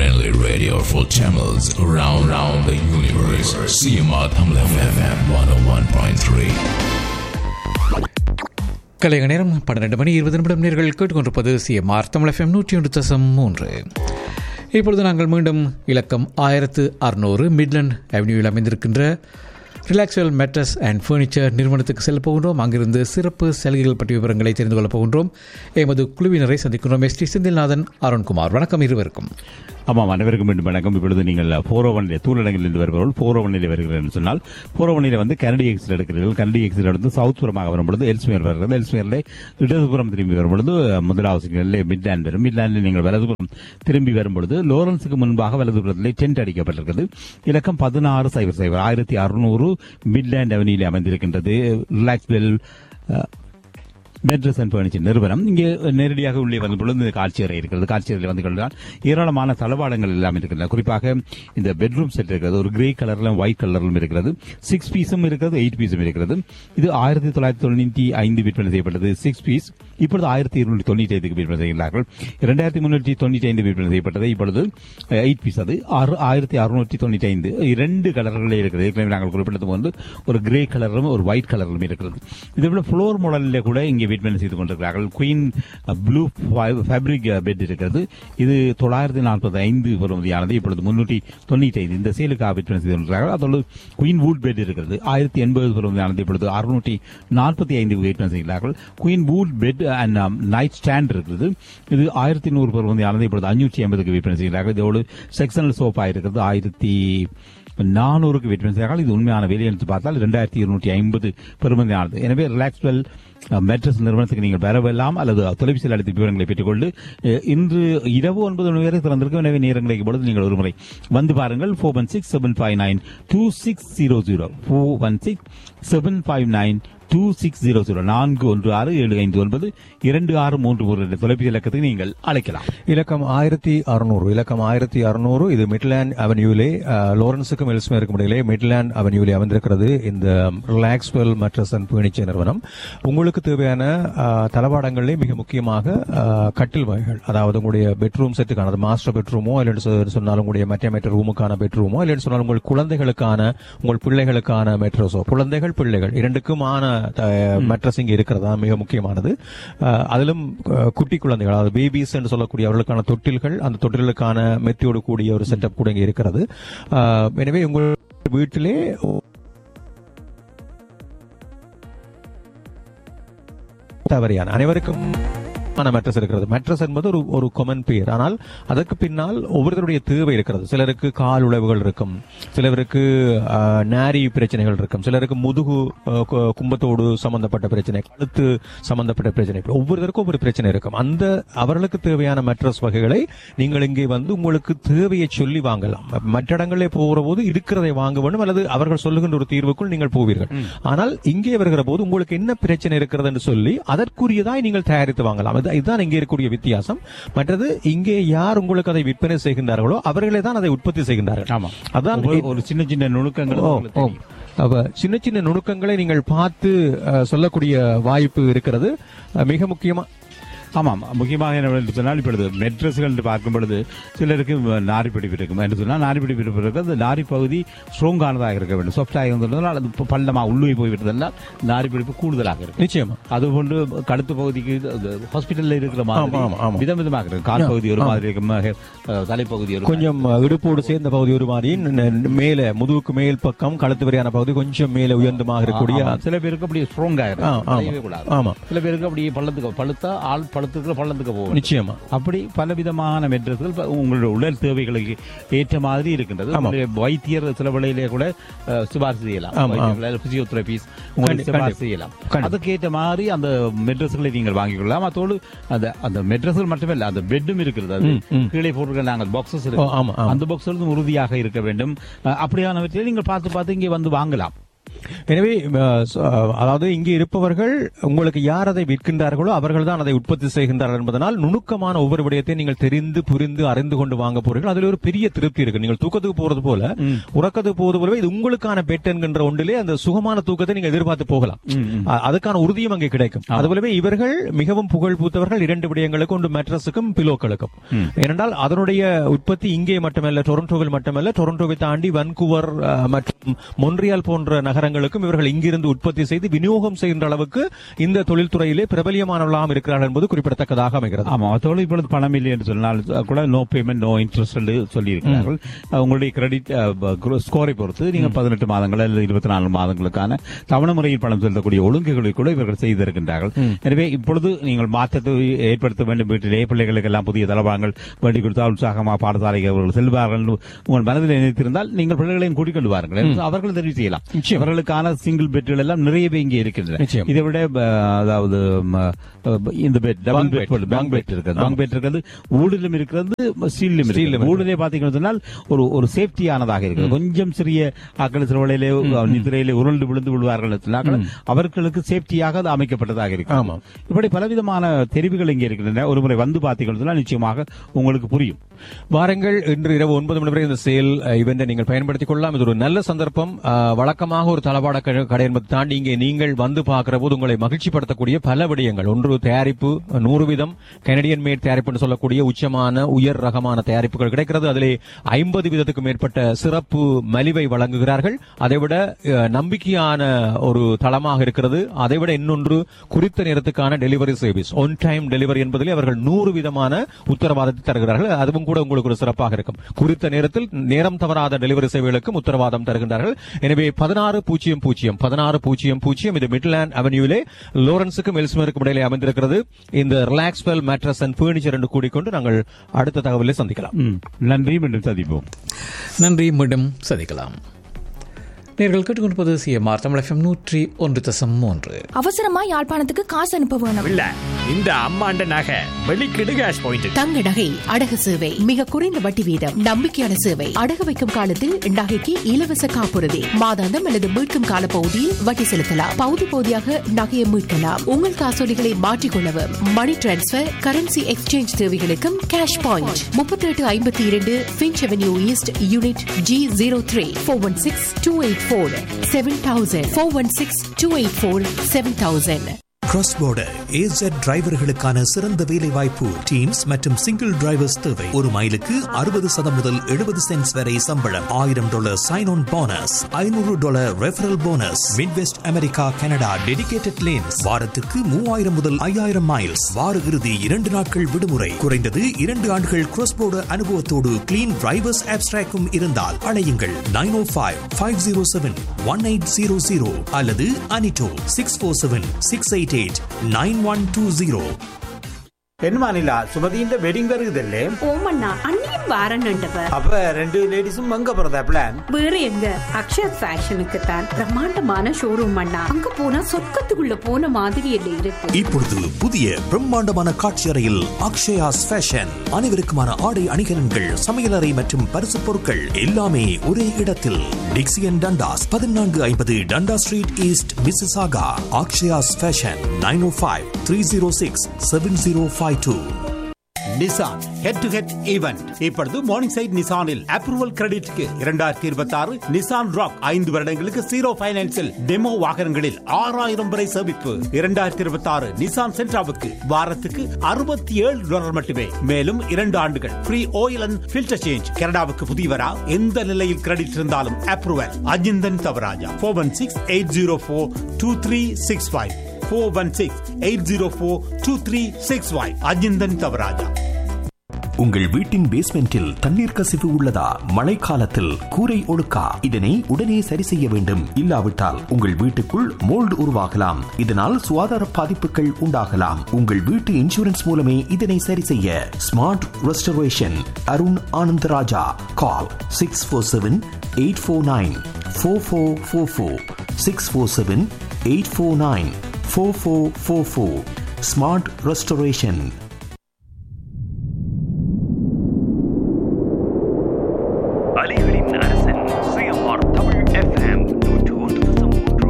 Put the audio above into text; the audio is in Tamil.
friendly radio for channels around, around the universe. CMR Tamil FM 101.3. கலைக நேரம் பன்னிரண்டு மணி இருபது நிமிடம் நேர்கள் கேட்டுக்கொண்டிருப்பது சிஎம்ஆர் தமிழ் எஃப்எம் நூற்றி ஒன்று தசம் மூன்று இப்பொழுது நாங்கள் மீண்டும் இலக்கம் ஆயிரத்து அறுநூறு மிட்லண்ட் அவென்யூவில் அமைந்திருக்கின்ற ரிலாக்ஸ்வெல் மெட்ரஸ் அண்ட் ஃபர்னிச்சர் நிறுவனத்துக்கு செல்ல போகின்றோம் அங்கிருந்து சிறப்பு சலுகைகள் பற்றிய விவரங்களை தெரிந்து கொள்ளப் போகின்றோம் எமது குழுவினரை சந்திக்கின்றோம் எஸ் டி செந்தில்நாதன் அருண்குமார் வணக்கம் இருவருக்கும் ஆமாம் அனைவருக்கும் மீண்டும் வணக்கம் இப்பொழுது நீங்கள் போர் ஒன்னிலே தூரடங்கிலிருந்து வருபவர்கள் போர் ஒன்னிலே வருகிறீர்கள் என்று சொன்னால் போர் ஒன்னிலே வந்து கனடி எக்ஸில் எடுக்கிறீர்கள் கனடி எக்ஸில் எடுத்து சவுத் புறமாக வரும்பொழுது எல்ஸ்மியர் வருகிறது எல்ஸ்மியரில் இடதுபுறம் திரும்பி வரும்பொழுது முதலாவது சிக்னலில் மிட்லாண்ட் வரும் மிட்லாண்டில் நீங்கள் வலதுபுறம் திரும்பி வரும்பொழுது லோரன்ஸுக்கு முன்பாக வலதுபுறத்திலே டென்ட் அடிக்கப்பட்டிருக்கிறது இலக்கம் பதினாறு சைபர் சைபர் ஆயிரத்தி அறுநூறு மிட்லாண்ட் அவனியில் அமைந்திருக்கின்றது ரிலாக்ஸ்வெல் மெட்ரஸ் அண்ட் பர்னிச்சர் நிறுவனம் இங்கே நேரடியாக உள்ளே வந்த பொழுது இந்த காட்சி அறை இருக்கிறது காட்சி அறையில் வந்து கொண்டால் ஏராளமான தளவாடங்கள் எல்லாம் இருக்கின்றன குறிப்பாக இந்த பெட்ரூம் செட் இருக்கிறது ஒரு கிரே கலர்ல ஒயிட் கலரிலும் இருக்கிறது சிக்ஸ் பீஸும் இருக்கிறது எயிட் பீஸும் இருக்கிறது இது ஆயிரத்தி தொள்ளாயிரத்தி தொண்ணூற்றி ஐந்து விற்பனை செய்யப்பட்டது சிக்ஸ் பீஸ் இப்பொழுது ஆயிரத்தி இருநூற்றி தொண்ணூற்றி ஐந்துக்கு விற்பனை செய்கிறார்கள் இரண்டாயிரத்தி முன்னூற்றி தொண்ணூற்றி ஐந்து விற்பனை செய்யப்பட்டது இப்பொழுது எயிட் பீஸ் அது ஆறு ஆயிரத்தி அறுநூற்றி தொண்ணூற்றி ஐந்து இரண்டு கலர்களே இருக்கிறது ஏற்கனவே நாங்கள் குறிப்பிட்டது போன்று ஒரு கிரே கலரும் ஒரு ஒயிட் கலரும் இருக்கிறது இதே போல ஃப்ளோர் மாடலில் கூட இங்கே விற்பனை செய்து கொண்டிருக்கிறார்கள் குயின் ப்ளூ ஃபேப்ரிக் பெட் இருக்கிறது இது தொள்ளாயிரத்தி நாற்பத்தி ஐந்து பெறுமதியானது இப்பொழுது முன்னூற்றி தொண்ணூற்றி ஐந்து இந்த சேலுக்காக விற்பனை செய்து கொண்டிருக்கிறார்கள் அதோடு குயின் வூட் பெட் இருக்கிறது ஆயிரத்தி எண்பது பெறுமதியானது இப்பொழுது அறுநூற்றி நாற்பத்தி ஐந்து விற்பனை செய்கிறார்கள் queen wood bed and night stand இருக்கிறது இது ஆயிரத்தி நூறு பெறுமதியானது இப்பொழுது அஞ்சூற்றி ஐம்பதுக்கு விற்பனை செய்கிறார்கள் இதோடு செக்ஷனல் சோஃபா இருக்கிறது ஆயிரத்தி நானூறுக்கு விற்பனை செய்கிறார்கள் இது உண்மையான விலை என்று பார்த்தால் இரண்டாயிரத்தி இருநூற்றி ஐம்பது பெறுமதியானது எனவே ரிலாக்ஸ்வெல் மெட்ரஸ் நிறுவனத்துக்கு நீங்கள் வரவெல்லாம் அல்லது தொலைபேசியில் அழைத்து விவரங்களை பெற்றுக்கொண்டு அஹ், இன்று இரவு ஒன்பது மணி வரை திறந்திருக்கும் எனவே நேரங்களுக்கு பொழுது நீங்கள் ஒரு முறை வந்து பாருங்கள் four one six seven five nine two six zero zero four one six seven five nine two six zero zero நான்கு ஒன்று ஆறு ஏழு ஐந்து ஒன்பது இரண்டு ஆறு மூன்று மூன்று என்ற தொலைபேசி இலக்கத்துக்கு நீங்கள் அழைக்கலாம் இலக்கம் ஆயிரத்தி அறுநூறு இலக்கம் ஆயிரத்தி அறுநூறு இது மிட்லாண்ட் அவென்யூலே அஹ், லாரன்ஸுக்கும் எல்ஸ்மேருக்கும் இடையிலே மிட்லாண்ட் அவென்யூலே அமைந்திருக்கிறது இந்த ரிலாக்ஸ்வெல் மட்ரஸ் அண்ட் பர்னிச்சர் நிறுவனம் உங்களுக்கு தேவையான அஹ், தளவாடங்களிலே மிக முக்கியமாக அஹ், கட்டில் வகைகள் அதாவது உங்களுடைய பெட்ரூம் செட்டுக்கான மாஸ்டர் பெட்ரூமோ இல்லைன்னு சொ- சொன்னால் உங்களுடைய மற்ற மற்ற ரூமுக்கான பெட்ரூமோ இல்லைன்னு சொன்னால் உங்கள் குழந்தைகளுக்கான உங்கள் பிள்ளைகளுக்கான மெட்ரஸோ குழந்தைகள் பிள்ளைகள் இரண்டுக்குமான மெட்ரஸ் இங்கே இருக்கிறதா மிக முக்கியமானது அஹ், அதிலும் அஹ், குட்டி குழந்தைகள் அதாவது பேபிஸ் என்று சொல்லக்கூடிய அவர்களுக்கான தொட்டில்கள் அந்த தொட்டில்களுக்கான மெத்தியோடு கூடிய ஒரு செட்டப் கூட இங்கே இருக்கிறது அஹ், எனவே உங்கள் வீட்டிலே தவறியான அனைவருக்கும் மெட்ரஸ் இருக்கிறது மெட்ரஸ் என்பது ஒரு ஒரு கொமன் பெயர் ஆனால் அதற்கு பின்னால் ஒவ்வொருத்தருடைய தேவை இருக்கிறது சிலருக்கு கால் உழவுகள் இருக்கும் சிலருக்கு ஆஹ், நாரி பிரச்சனைகள் இருக்கும் சிலருக்கு முதுகு ஆஹ், கு- கும்பத்தோடு சம்பந்தப்பட்ட பிரச்சனை கழுத்து சம்பந்தப்பட்ட பிரச்சனை ஒவ்வொருத்தருக்கும் ஒவ்வொரு பிரச்சனை இருக்கும் அந்த அவர்களுக்கு தேவையான மெட்ரஸ் வகைகளை நீங்கள் இங்கே வந்து உங்களுக்கு தேவையை சொல்லி வாங்கலாம் மற்ற இடங்களே போகிற போது இருக்கிறதை வாங்க வேண்டும் அல்லது அவர்கள் சொல்லுகின்ற ஒரு தீர்வுக்குள் நீங்கள் போவீர்கள் ஆனால் இங்கே வருகிற போது உங்களுக்கு என்ன பிரச்சனை இருக்கிறது என்று சொல்லி அதற்குரியதாய் நீங்கள் தயாரித்து வாங்கலாம் இது- இதுதான் இங்கே இருக்கக்கூடிய வித்தியாசம் மற்றது இங்கே யார் உங்களுக்கு அதை விற்பனை செய்கின்றார்களோ அவர்களே தான் அதை உற்பத்தி செய்கின்றார்கள் ஆமா அதான் ஒரு- ஒரு சின்ன சின்ன நுணுக்கங்கள் ஓ, உங்களுக்கு ஓ. தெரியும். அப்ப சின்ன சின்ன நுணுக்கங்களை நீங்கள் பார்த்து அஹ், சொல்லக்கூடிய வாய்ப்பு இருக்கிறது அஹ், மிக முக்கியமா ஆமாம் முக்கியமாக என்ன சொன்னால் இப்பொழுது மெட்ரஸ்கள் என்று பார்க்கும் பொழுது சிலருக்கு நாரி பிடிப்பு இருக்கும் என்று சொன்னால் நாரி பிடிப்பு இருப்பதற்கு அந்த நாரி பகுதி ஸ்ட்ராங்கானதாக இருக்க வேண்டும் சாஃப்டாக இருந்ததுனால் அது ப- பள்ளமாக உள்ளே போய்விட்டதெல்லாம் நாரி பிடிப்பு கூடுதலாக இருக்கும் நிச்சயமா அதுபோன்று கழுத்து பகுதிக்கு ஹாஸ்பிட்டல்ல இருக்கிற ஆமா, ஆமா, ஆமா. மாதிரி விதம் விதமாக இருக்கு கால் பகுதி ஒரு மாதிரி இருக்கும் அஹ், தலைப்பகுதி ஒரு கொஞ்சம் அஹ், இடுப்போடு சேர்ந்த பகுதி ஒரு மாதிரி ந- ந- மேல முதுகுக்கு மேல் பக்கம் கழுத்து வரையான பகுதி கொஞ்சம் மேலே உயர்ந்தமாக இருக்கக்கூடிய ஆமா. சில பேருக்கு அப்படி ஸ்ட்ராங்கா ஆ, ஆமா. இருக்கும் கூடாது ஆமா சில பேருக்கு அப்படி பள்ளத்துக்கு பழுத்தா ஆள் பழுத்துக்கு பள்ளத்துக்கு போகும் நிச்சயமா அப்படி பலவிதமான மெட்ரஸ்கள் ப- உங்களுடைய உடல் தேவைகளுக்கு ஏற்ற மாதிரி இருக்கின்றது உங்களுடைய வைத்தியர் சில வேளையிலே கூட அஹ், சிபாரிசு செய்யலாம் ஆமா, பிசியோதெரபிஸ் உங்களுக்கு கண்டி- சிபாரிசு கண்டி- செய்யலாம் கண்டி- அதுக்கு ஏற்ற மாதிரி அந்த மெட்ரஸ்களை நீங்கள் வாங்கிக் கொள்ளலாம் அதோடு அந்த அந்த மெட்ரஸ்கள் மட்டுமே இல்ல அந்த பெட்டும் இருக்கிறது அது ம், ம். கீழே போட்டிருக்க நாங்கள் பாக்ஸஸ் ஓ, ஆமா, ஆமா. அந்த பாக்ஸ் உறுதியாக இருக்க வேண்டும் அஹ், அப்படியானவற்றை நீங்கள் பார்த்து பார்த்து இங்கே வந்து வாங்கலாம் எனவே அஹ், ச- அஹ், அதாவது இங்கே இருப்பவர்கள் உங்களுக்கு யார் அதை விற்கின்றார்களோ அவர்கள் தான் அதை உற்பத்தி செய்கின்றார்கள் என்பதனால் நுணுக்கமான ஒவ்வொரு விடயத்தையும் நீங்கள் தெரிந்து புரிந்து அறிந்து கொண்டு வாங்க போறீர்கள் அதில் ஒரு பெரிய திருப்தி இருக்கு நீங்கள் தூக்கத்துக்கு போறது போல உறக்கத்துக்கு போவது போலவே இது உங்களுக்கான பெட் என்கின்ற ஒன்றிலே அந்த சுகமான தூக்கத்தை நீங்க எதிர்பார்த்து போகலாம் அ- அதுக்கான உறுதியும் அங்கே கிடைக்கும் அதுபோலவே இவர்கள் மிகவும் புகழ் பூத்தவர்கள் இரண்டு விடயங்களுக்கு ஒன்று மேட்ரஸுக்கும் பிலோக்களுக்கும் ஏனென்றால் அதனுடைய உற்பத்தி இங்கே மட்டுமல்ல டொரண்டோவில் மட்டுமல்ல டொரண்டோவை தாண்டி வன்கூவர் அஹ், மற்றும் மொன்றியால் போன்ற நகரங்களுக்கும் இவர்கள் இங்கிருந்து உற்பத்தி செய்து விநியோகம் செய்கின்ற அளவுக்கு இந்த தொழில்துறையிலே பிரபலியமானவர்களாக இருக்கிறார்கள் என்பது குறிப்பிடத்தக்கதாக அமைகிறது ஆமா அதோடு இப்பொழுது பணம் இல்லை என்று சொன்னால் கூட நோ பேமெண்ட் நோ இன்ட்ரெஸ்ட் என்று சொல்லி இருக்கிறார்கள் உங்களுடைய கிரெடிட் ஸ்கோரை பொறுத்து நீங்க பதினெட்டு மாதங்கள் அல்லது இருபத்தி நாலு மாதங்களுக்கான தவணை முறையில் பணம் செலுத்தக்கூடிய ஒழுங்குகளை கூட இவர்கள் செய்திருக்கின்றார்கள் எனவே இப்பொழுது நீங்கள் மாற்றத்தை ஏற்படுத்த வேண்டும் வீட்டிலே பிள்ளைகளுக்கு எல்லாம் புதிய தளவாடங்கள் வேண்டி கொடுத்தால் உற்சாகமாக பாடசாலைக்கு அவர்கள் செல்வார்கள் என்று உங்கள் மனதில் நினைத்திருந்தால் நீங்கள் பிள்ளைகளையும் கூட்டிக் கொண்டு வாருங்கள் என்று அவர்கள் தெரிவு செய்யலாம் அவர்களுக்கான சிங்கிள் பெட்கள் எல்லாம் நிறையவே இங்கே இருக்கின்றன நிச்சயம். இதை விட அஹ், அதாவது ம, அஹ், இந்த bed double Bunk bed bed. Bunk bed இருக்கிறது பங்க் பெட் இருக்கிறது ஊடிலும் இருக்கிறது ஸ்டீல்லும் Steel லும் இருக்கிறது ஊடிலே பாத்தீங்கன்னு சொன்னால் ஒரு ஒரு சேஃப்டியானதாக இருக்கிறது கொஞ்சம் சிறிய ஆக்கள் சில வேளையிலே நிதிரையிலே உருண்டு விழுந்து விழுவார்கள் என்று சொன்னார்கள் அவர்களுக்கு சேஃப்டியாக அது அமைக்கப்பட்டதாக இருக்கு ஆமா. இப்படி பலவிதமான தெரிவுகள் இங்கே இருக்கின்றன ஒரு முறை வந்து பார்த்தீங்கன்னு சொன்னால் நிச்சயமாக உங்களுக்கு புரியும் வாருங்கள் இன்று இரவு ஒன்பது மணி வரை இந்த சேல் இவெண்டை நீங்கள் பயன்படுத்திக் கொள்ளலாம் இது ஒரு நல்ல சந்தர்ப்பம் அஹ், வழக்கமாக ஒரு தளபாட க- கடை என்பதை தாண்டி இங்கே நீங்கள் வந்து பார்க்கிற போது உங்களை மகிழ்ச்சிப்படுத்தக்கூடிய பல விடயங்கள் ஒன்று தயாரிப்பு நூறு வீதம் கனடியன் மேட் தயாரிப்பு என்று சொல்லக்கூடிய உச்சமான உயர் ரகமான தயாரிப்புகள் கிடைக்கிறது அதிலே ஐம்பது வீதத்துக்கும் மேற்பட்ட சிறப்பு மலிவை வழங்குகிறார்கள் அதைவிட அஹ், நம்பிக்கையான ஒரு தளமாக இருக்கிறது அதைவிட இன்னொன்று குறித்த நேரத்துக்கான delivery service on time delivery என்பதிலே அவர்கள் நூறு விதமான உத்தரவாதத்தை தருகிறார்கள் அதுவும் கூட உங்களுக்கு ஒரு சிறப்பாக இருக்கும் குறித்த நேரத்தில் நேரம் தவறாத டெலிவரி சேவைகளுக்கும் உத்தரவாதம் தருகின்றார்கள் எனவே பதினாறு பூஜ்ஜியம் பூஜ்ஜியம் பதினாறு பூஜ்ஜியம் பூஜ்ஜியம் இது மிட்லாண்ட் அவென்யூலே லோரன்ஸுக்கும் எல்ஸ்மருக்கும் இடையிலே அமைந்திருக்கிறது இந்த ரிலாக்ஸ்வெல் மேட்ரஸ் அண்ட் பர்னிச்சர் என்று கூடிக்கொண்டு நாங்கள் அடுத்த தகவலை சந்திக்கலாம் ம். நன்றி மீண்டும் சந்திப்போம் நன்றி மீண்டும் சந்திக்கலாம் நேர்கள் கேட்டுக்கொண்டிருப்பது சிஎம்ஆர் தமிழ் எஃப்எம் நூற்றி ஒன்று தசம் மூன்று அவசரமா யாழ்ப்பாணத்துக்கு காசு அனுப்ப வேணும் இல்ல இந்த அம்மாண்ட நகை வெளிக்கிடு கேஷ் பாயிண்ட் தங்க நகை அடகு சேவை மிக குறைந்த வட்டி வீதம் நம்பிக்கையான சேவை அடகு வைக்கும் காலத்தில் நகைக்கு இலவச காப்புறுதி மாதாந்தம் அல்லது மீட்கும் கால பகுதியில் வட்டி செலுத்தலாம் பகுதி பகுதியாக நகையை மீட்கலாம் உங்கள் காசோலிகளை மாற்றிக்கொள்ளவும் மணி டிரான்ஸ்பர் கரன்சி எக்ஸ்சேஞ்ச் தேவைகளுக்கும் கேஷ் பாயிண்ட் முப்பத்தி எட்டு ஐம்பத்தி இரண்டு Finch avenue east unit G zero three four one six two eight four seven thousand four one six two eight four seven thousand cross border AZ டிரைவர்களுக்கான சிறந்த வேலை வாய்ப்பு டீம்ஸ் மற்றும் சிங்கிள் டிரைவர்ஸ் தேவை ஒரு மைலுக்கு அறுபது சதம் முதல் எழுபது சென்ட்ஸ் வரை சம்பளம் ஆயிரம் டாலர் சைன் ஆன் போனஸ் ஐநூறு dollar referral bonus midwest America Canada dedicated lanes வாரத்துக்கு மூவாயிரம் முதல் ஐயாயிரம் மைல்ஸ் வார இறுதி இரண்டு நாட்கள் விடுமுறை குறைந்தது இரண்டு ஆண்டுகள் கிராஸ் border அனுபவத்தோடு கிளீன் டிரைவர்ஸ் ஆப்ஸ்ட்ராக்கும் இருந்தால் அழையுங்கள் nine O five five zero seven one eight zero zero அல்லது அனிட்டோ six four seven six eight eight nine one two zero என்னமா நிலா சுமதியின் வெட்டிங் வருகுதல்லே ஓமண்ணா அண்ணியும் வாரன்னுண்டவ அப்ப ரெண்டு லேடிஸும் அங்க போறதா பிளான் வேற எங்க அக்ஷயா ஃபேஷனுக்கு தான் பிரம்மாண்டமான ஷோரூம் அண்ணா அங்க போனா சொர்க்கத்துக்குள்ள போன மாதிரி இல்லை இருக்கு இப்பொழுது புதிய பிரம்மாண்டமான காட்சி அறையில் அக்ஷயாஸ் ஃபேஷன் அனைவருக்குமான ஆடை அணிகலன்கள் சமையலறை மற்றும் பரிசு பொருட்கள் எல்லாமே ஒரே இடத்தில் டிக்சியன் டண்டாஸ் பதினான்கு ஐம்பது Dundas street east Mississauga Akshaya's fashion nine O five three zero six seven zero five two Nissan head to head event இப்பொழுது மார்னிங் சைட் நிசானில் அப்ரூவல் கிரெடிட்க்கு இரண்டாயிரத்தி இருபத்தி ஆறு நிசான் ராக் ஐந்து வருடங்களுக்கு ஜீரோ பைனான்சில் டெமோ வாகனங்களில் ஆறாயிரம் வரை சேமிப்பு இரண்டாயிரத்தி இருபத்தி ஆறு நிசான் சென்ட்ராவுக்கு வாரத்துக்கு அறுபத்தி ஏழு டாலர் மட்டுமே மேலும் இரண்டு ஆண்டுகள் free oil and filter change கனடாவுக்கு புதியவரா எந்த நிலையில் கிரெடிட் இருந்தாலும் approval Ajinthan Thavarajah four one six eight zero four two three six five four one six eight zero four two three six five Ajinthan Thavarajah உங்கள் வீட்டின் பேஸ்மெண்டில் தண்ணீர் கசிவு உள்ளதா மழைக்காலத்தில் கூரை ஒழுக்கா இதனை உடனே சரி செய்ய வேண்டும் இல்லாவிட்டால் உங்கள் வீட்டுக்குள் மோல்டு உருவாகலாம் இதனால் சுகாதார பாதிப்புகள் உண்டாகலாம் உங்கள் வீட்டு இன்சூரன்ஸ் மூலமே இதனை சரி செய்ய smart restoration Arun Anandaraja call six four seven eight four nine four four four four six four seven eight four nine four four four four smart restoration